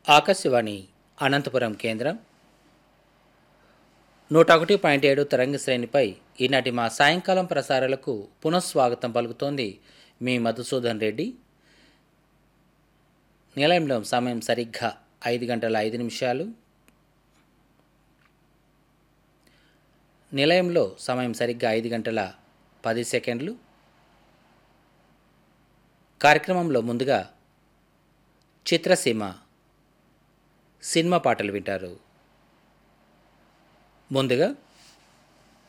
ఆకాశవాణి అనంతపురం కేంద్రం నూట ఒకటి పాయింట్ ఏడు తరంగ శ్రేణిపై ఈనాటి మా సాయంకాలం ప్రసారాలకు పునఃస్వాగతం పలుకుతోంది మీ మధుసూదన్ రెడ్డి నిలయంలో సమయం సరిగ్గా ఐదు గంటల ఐదు నిమిషాలు నిలయంలో సమయం సరిగ్గా ఐదు గంటల పది సెకండ్లు కార్యక్రమంలో ముందుగా చిత్రసీమ సినిమా పాటలు వింటారు ముందుగా